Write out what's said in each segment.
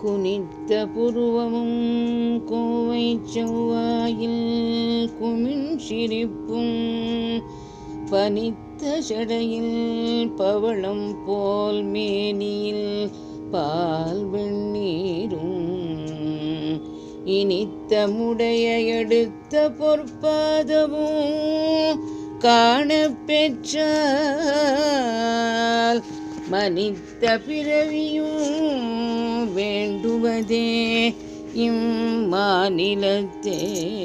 குனித்த புருவமும் கோவை செவ்வாயில் குமிழ் சிரிப்பும் பனித்த சடையில் பவளம் போல் மேனியில் பால் வெந்நீரும் இனித்த முடைய எடுத்த பொற்பாதமும் காணப் பெற்றால் மனித்த பிறவியும் வேண்டுவதே இம்மாநிலத்தே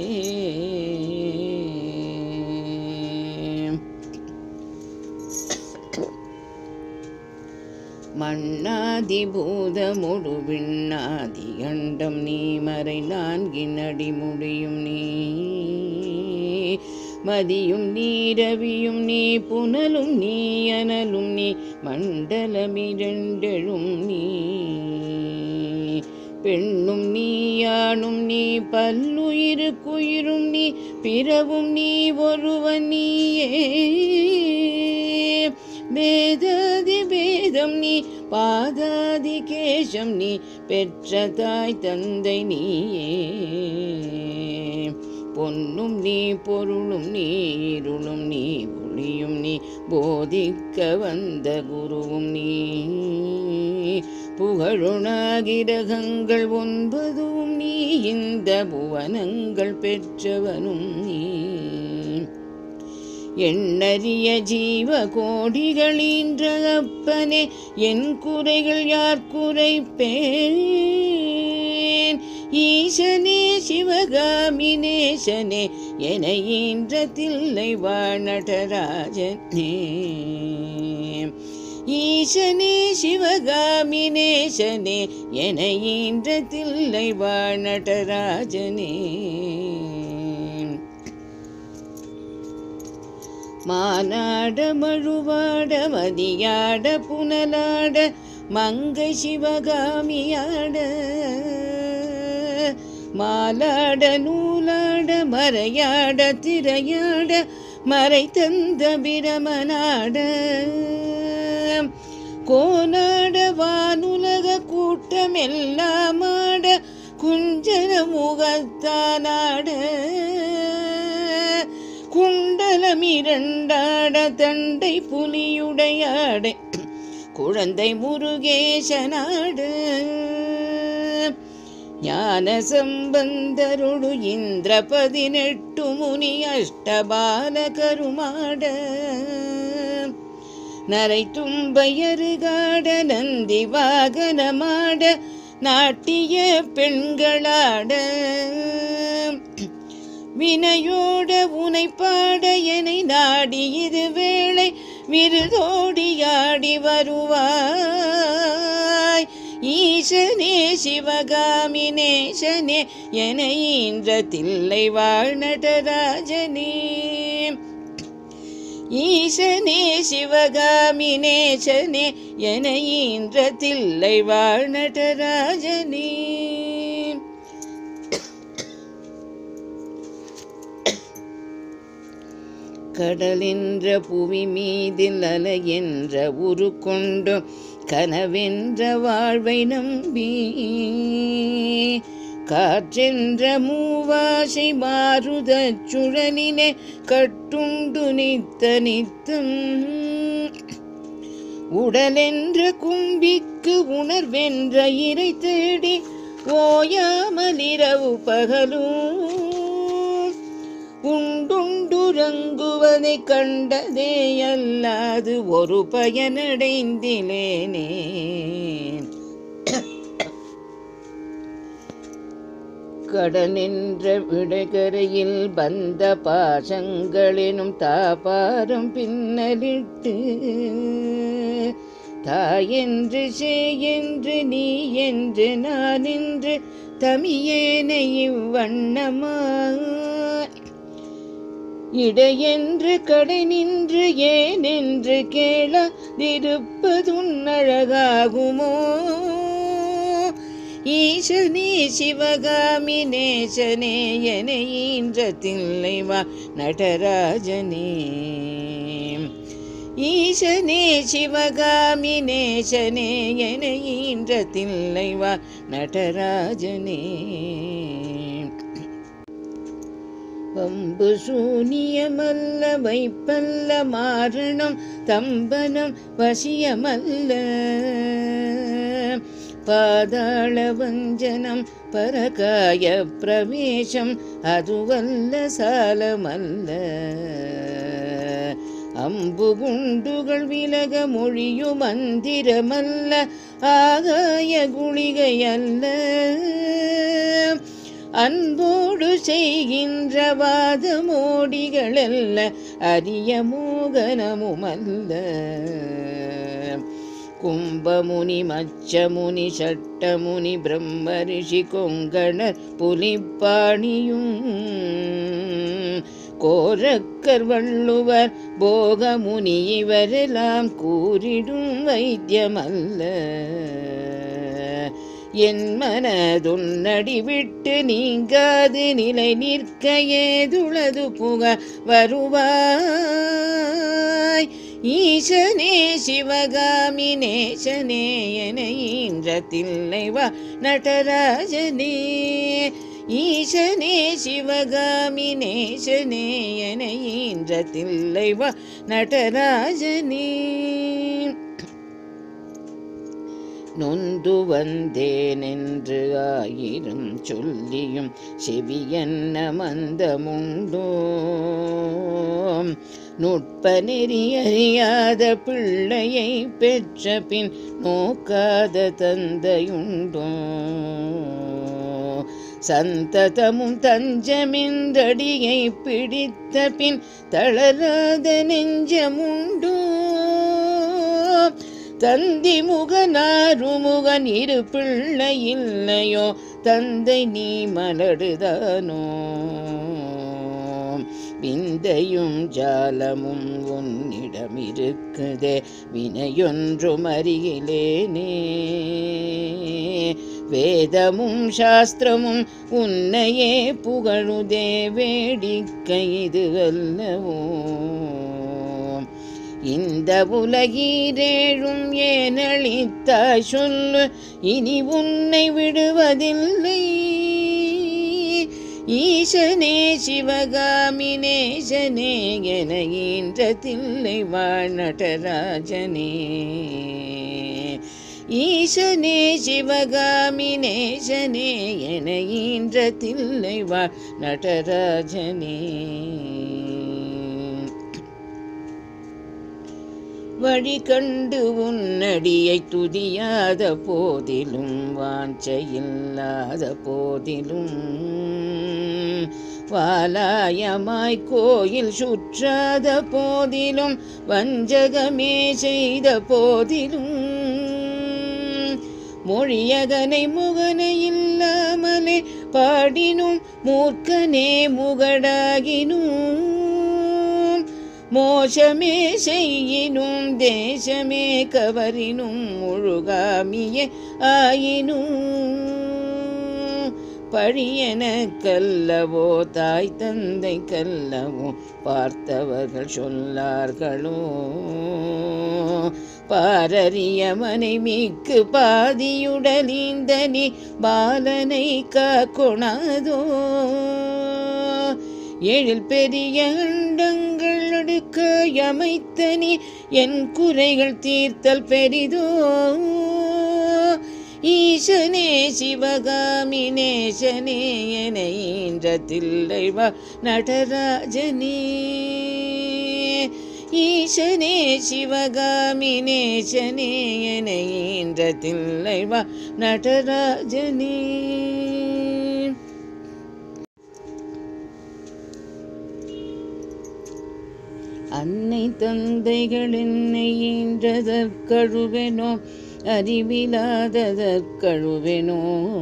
மண்ணாதி பூதமுடு விண்ணாதி அண்டம் நீ மறை நான்கின் அடிமுடியும் நீ மதியும் நீரவியும் நீ புனலும் நீ அனலும் நீ மண்டலமிரண்டெழும் நீ பெண்ணும் நீ யானும் நீ பல்லுயிருக்குயிரும் நீ பிறவும் நீ ஒருவன் நீயே வேதாதி வேதம் நீ பாதாதி கேசம் நீ பெற்ற தாய் தந்தை நீயே பொன்னும் நீ பொருளும் நீ இருளும் நீ ஒளியும் நீ போதிக்க வந்த குருவும் நீ புகழுணாகிரகங்கள் ஒன்பதும் நீ இந்த புவனங்கள் பெற்றவனும் நீ எண்ணறிய ஜீவ கோடிகளீன்ற அப்பனே என் குறைகள் யார் குறைப்பேன் ஈசனே சிவகாமினேசனே என ஈன்ற தில்லை வாணடராஜனே ஈசனே சிவகாமினேசனே என ஈன்ற தில்லை வாணடராஜனே மானாட மழுவாட மதியாட புனலாட மங்கை சிவகாமியாட மாலாட நூலாட மறையாட திரையாட மறை தந்த பிரமனாட கோனாட வானுலக கூட்டமெல்லாமாட குஞ்சர முகத்தானாட குண்டலம் இரண்டாட தண்டை புலியுடையாடை குழந்தை முருகேசனாடு ஞான சம்பந்தருடு இந்திர பதினெட்டு முனி அஷ்டபால கருமாட நரை தும்பையருகாட நந்தி வாகனமாட நாட்டிய பெண்களாட வினையோட உனை பாட எனை நாடி இது வேளை விருதோடியாடி வருவாய் ஈசனே சிவகாமி நேசனே என ஈன்ற தில்லை வாழ் நடராஜனே ஈசனே சிவகாமி நேசனே என ஈன்ற தில்லை வாழ் நடராஜனே கடலென்ற புவி மீதில் அலை என்ற உரு கொண்டு கனவென்ற வாழ்வை நம்பி காற்றென்ற மூவாசை மாறுத சுழலினே கட்டுண்டு நித்த நித்தம் உடலென்ற கும்பிக்கு உணர்வென்ற இறை தேடி ஓயாமலிரவு பகலும் உண்டுண்டுறங்குவதை கண்டதே அல்லாது ஒரு பயனடைந்திலேனே கடனென்ற விடகரையில் வந்த பாசங்களெனும் தாபாரம் பின்னலிட்டு தாயென்று செய்யென்று நீ என்று நான் என்று தமியேனை இவ்வண்ணமா இடையென்று கடை நின்று ஏனென்று கேளாதிருப்பதுன்னழகாகுமோ ஈசனே சிவகாமி நேசனே என ஈன்ற தில்லைவா நடராஜனே ஈசனே சிவகாமி நேசனே என ஈன்ற தில்லைவா நடராஜனே வம்பு சூனியமல்ல வைப்பல்ல மாரணம் தம்பனம் வசியமல்ல பாதாள வஞ்சனம் பரகாய பிரவேசம் அதுவல்ல சாலமல்ல அம்பு குண்டுகள் விலக மொழியும் மந்திரமல்ல ஆகாய குளிகை அல்ல அன்போடு செய்கின்ற வாதமோடிகளல்ல அரிய மோகனமுமல்ல கும்பமுனி மச்சமுனி சட்டமுனி பிரம்ம ரிஷி கொங்கணர் புலிப்பாணியும் கோரக்கர் வள்ளுவர் போகமுனி இவரெல்லாம் கூறிடும் வைத்தியமல்ல என் மனதுன்னடி விட்டு நீங்காது நிலை நிற்க ஏதுளது புக வருவாய் ஈசனே சிவகாமி நேசனே என ஈன்ற தில்லைவா நடராஜனே ஈசனே சிவகாமி நேசனே என ஈன்ற தில்லைவா நடராஜனே நொந்து வந்தேனென்று ஆயிரம் சொல்லியும் செவியன்ன மந்தமுண்டோ நுட்ப நெறி அறியாத பிள்ளையை பெற்ற பின் நோக்காத தந்தையுண்டோ சந்ததமும் தஞ்சமென்றடியை பிடித்த பின் தளராத நெஞ்சமுண்டோ தந்தி முகனாருமுகன் இரு பிள்ளை இல்லையோ தந்தை நீ மலடுதானோ விந்தையும் ஜாலமும் உன்னிடம் இருக்குதே வினையொன்றும் அறிகிலேனே வேதமும் சாஸ்திரமும் உன்னையே புகழுதே வேடிக்கை இது அல்லவோ இந்த உலகீரேழும் ஏனளித்தாய் சொல்லு இனி உன்னை விடுவதில்லை ஈசனே சிவகாமி நேசனே என ஈன்ற தில்லை வாழ் நடராஜனே ஈசனே சிவகாமி நேசனே என ஈன்ற தில்லை வாழ் நடராஜனே வழி கண்டு உன்னடியை துதியாத போதிலும் வாஞ்சையில்லாத போதிலும் வாலாயமாய் கோயில் சுற்றாத போதிலும் வஞ்சகமே செய்த போதிலும் மொழியகனை முகனை இல்லாமலே பாடினும் மூர்க்கனே முகடாகினும் மோசமே செய்யினும் தேசமே கவரினும் முழுகாமியே ஆயினும் பழியன கல்லவோ தாய் தந்தை கல்லவோ பார்த்தவர்கள் சொல்லார்களோ பாரறிய மனைமிக்கு பாதியுடலிந்த நீ பாலனை காக்கொணாதோ எழில் பெரிய அண்டங்கள் அடுக்க அமைத்த நீ என் குறைகள் தீர்த்தல் பெரிதோ ஈசனே சிவகாமி நேசனே என ஈன்ற தில்லைவா நடராஜனே ஈசனே சிவகாமி நேசனே என ஈன்ற தில்லைவா நடராஜனே அன்னை தந்தைகள் என்னை ஈன்றதற்கழுவெனோ அறிவிலாததற்கழுவெனோ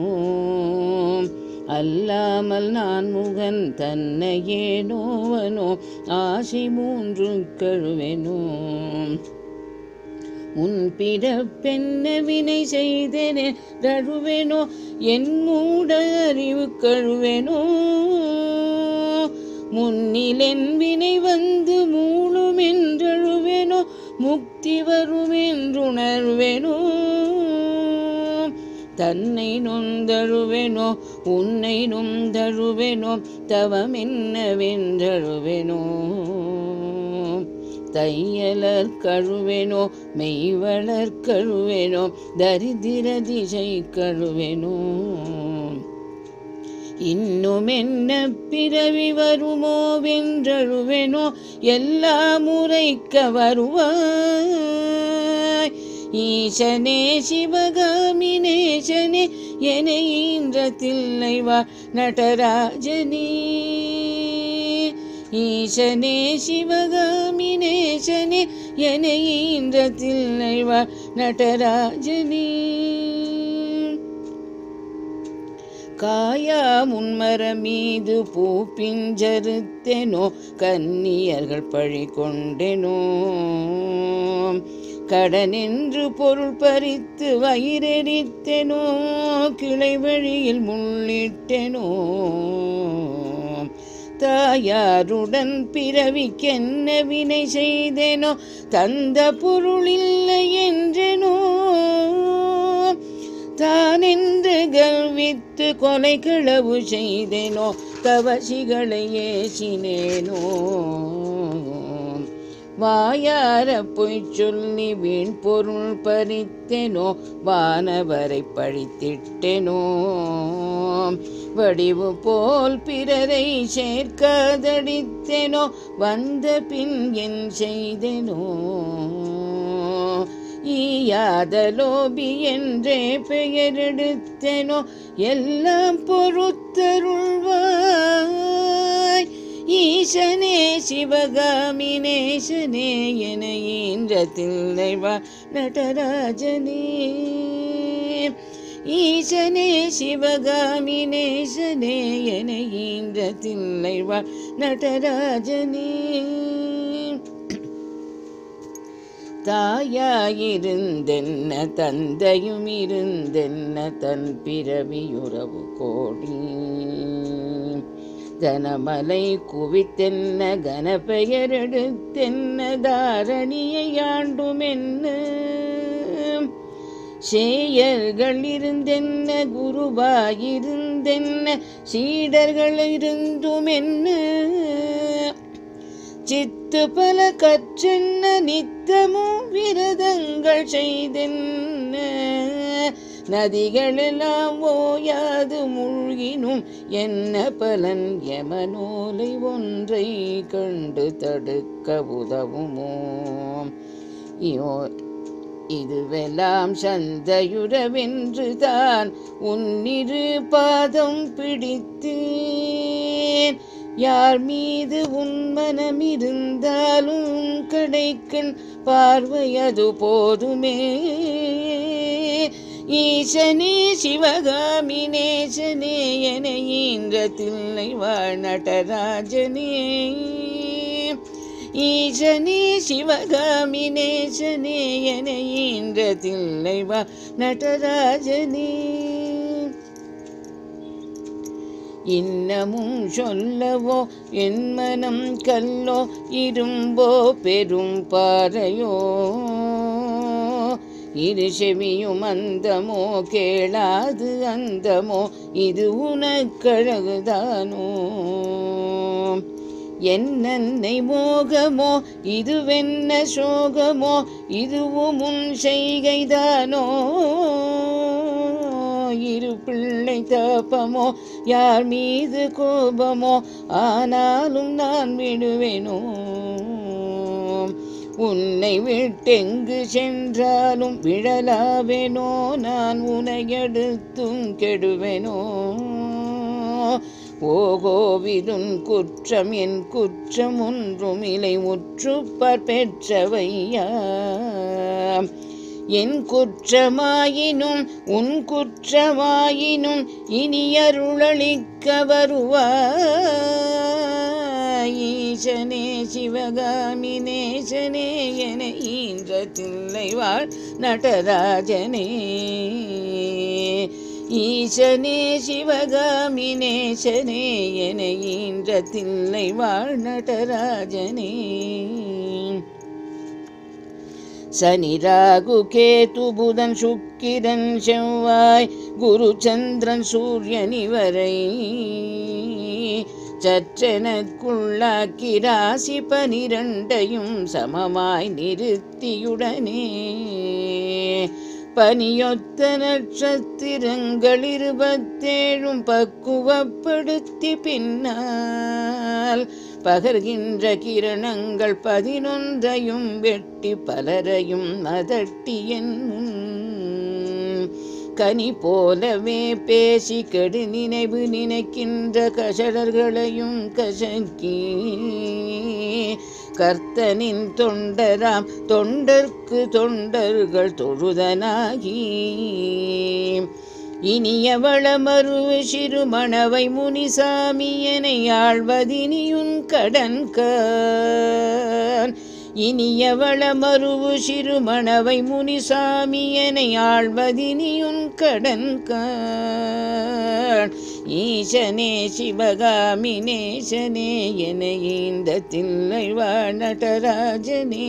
அல்லாமல் நான் முகன் தன்னையே நோவனோ ஆசை மூன்று கழுவெனோ உன் பிறப்பென்ன வினை செய்தேனே தழுவெனோ என் மூட அறிவு கழுவெனோ முன்னிலென் வினை வந்து மூழுமென்றழுவெனோ முக்தி வருமென்றுணர்வேனோ தன்னை நொந்தழுவேனோ உன்னை நொந்தழுவேனோ தவம் என்னவென்றழுவேனோ தையலர் கழுவேனோ மெய்வளர் கழுவேனோ தரிதிர திசை கழுவேனோ இன்னும் என்ன பிறவி வருமோ வென்றழுவேனோ எல்லா முறைக்க வருவாய் ஈசனே சிவகாமி நேசனே என ஈன்ற தில்லைவா நடராஜனே ஈசனே சிவகாமி நேசனே என ஈன்ற தில்லைவா நடராஜனே காயா முன்மர மீது பூ பிஞ்சறுத்தெனோ கன்னியர்கள் பழி கொண்டெனோ கடனென்று பொருள் பறித்து வயிறெரித்தெனோ கிளை வழியில் முள்ளிட்டெனோ தாயாருடன் பிறவிக்கென்ன வினை செய்தேனோ தந்த பொருள் இல்லை என்றெனோ தானென்று கல்வித்து கொலை களவு செய்தேனோ தவசிகளை ஏசினேனோ வாயார பொய் சொல்லி வீண் பொருள் பறித்தேனோ வானவரை பழித்திட்டேனோ வடிவு போல் பிறரை சேர்க்காதடித்தேனோ வந்த பின் என் செய்தேனோ ஈயாத லோபி என்றே பெயரெடுத்தேனோ எல்லாம் பொறுத்தருள்வாய் ஈசனே சிவகாமி நேசனே என ஈன்ற தில்லைவா நடராஜனே ஈசனே சிவகாமி நேசனே என ஈன்ற தில்லைவா நடராஜனே தாயாயிருந்தென்ன தந்தையும் இருந்தென்ன தன் பிறவியுறவு கோடி கனமலை குவித்தென்ன கனபெயரெடுத்தென்ன தாரணியை ஆண்டுமென்ன சேயர்கள் இருந்தென்ன குருவாயிருந்தென்ன சீடர்கள் இருந்துமென்ன சித்து பல கற்றென்ன நித்தமும் விரதங்கள் செய்தென்ன நதிகளெல்லாம் ஓயாது மூழ்கினும் என்ன பலன் யமனோலை ஒன்றை கண்டு தடுக்க உதவுமோ ஐயோ இதுவெல்லாம் சந்தையுறவென்று தான் உன்னிரு பாதம் பிடித்தேன் யார் மீது உன் மனம் இருந்தாலும் கடைக்கண் பார்வை அது போதுமே ஈசனே சிவகாமி நேசனே என ஈன்ற தில்லை வாழ் நடராஜனே ஈசனே சிவகாமி நேசனே என ஈன்ற தில்லை வா நடராஜனே இன்னமும் சொல்லவோ என் மனம் கல்லோ இரும்போ பெரும் பாறையோ இரு செவியும் அந்தமோ கேளாது அந்தமோ இது உனக்கழகுதானோ என்னன்னை மோகமோ இதுவென்ன சோகமோ இதுவும் உன் செய்கைதானோ இரு பிள்ளை தாபமோ யார் மீது கோபமோ ஆனாலும் நான் விடுவேனோ உன்னை விட்டெங்கு சென்றாலும் விழலாவேனோ நான் உனையடுத்தும் கெடுவேனோ ஓகோவிதுன் குற்றம் என் குற்றம் ஒன்றும் இலை முற்றுப்பார் பெற்றவையாம் என் குற்றமாயினும் உன் குற்றமாயினும் இனி அருளளிக்க வருவாய் ஈசனே சிவகாமி நேசனே என ஈன்ற தில்லை வாழ் நடராஜனே ஈசனே சிவகாமி நேசனே என ஈன்ற தில்லை வாழ் நடராஜனே சனி ராகு கேது புதன் சுக்கிரன் செவ்வாய் குரு சந்திரன் சூரியன் இவரை சற்றெனக்குள்ளாக்கி ராசி பனிரண்டையும் சமமாய் நிறுத்தியுடனே பனியொத்த நட்சத்திரங்கள் இருபத்தேழும் பக்குவப்படுத்தி பின்னால் பகர்கின்ற கிரணங்கள் பதினொன்றையும் வெட்டி பலரையும் அதட்டியன் முன் கனி போலவே பேசி கெடு நினைவு நினைக்கின்ற கஷடர்களையும் கசக்கி கர்த்தனின் தொண்டராம் தொண்டர்க்கு தொண்டர்கள் தொழுதனாகி இனியவள மருவு சிறுமணவை முனிசாமியனை ஆழ்வதினியுன் கடன்கான் இனியவள மருவு சிறுமணவை முனிசாமியனை ஆழ்வதினியுன் கடன்கான் ஈசனே சிவகாமி நேசனே என இந்த தில்லைவா நடராஜனே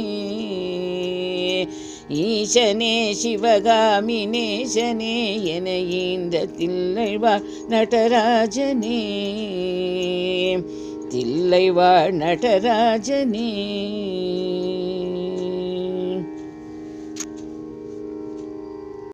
ஈசனே சிவகாமி நேசனே என இந்த தில்லைவா நடராஜனே தில்லைவா நடராஜனே